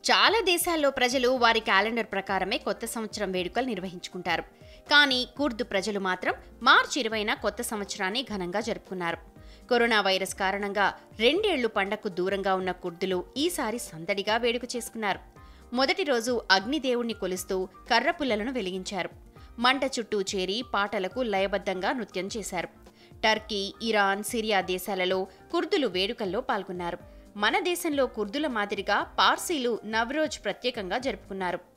చాలా దేశాల్లో ప్రజలు వారి క్యాలెండర్ ప్రకారమే కొత్త సంవత్సరం వేడుకలు నిర్వహించుకుంటారు కానీ కుర్దు ప్రజలు మాత్రం మార్చి ఇరవైన కొత్త సంవత్సరాన్ని ఘనంగా జరుపుకున్నారు కరోనా వైరస్ కారణంగా రెండేళ్లు పండగకు దూరంగా ఉన్న కుర్దులు ఈసారి సందడిగా వేడుక చేసుకున్నారు మొదటి రోజు అగ్నిదేవుణ్ణి కొలుస్తూ కర్రపుల్లలను వెలిగించారు మంట చుట్టూ చేరి పాటలకు లయబద్ధంగా నృత్యం చేశారు టర్కీ ఇరాన్ సిరియా దేశాలలో కుర్దులు వేడుకల్లో పాల్గొన్నారు మన దేశంలో కుర్దుల మాదిరిగా పార్సీలు నవ్రోజ్ ప్రత్యేకంగా జరుపుకున్నారు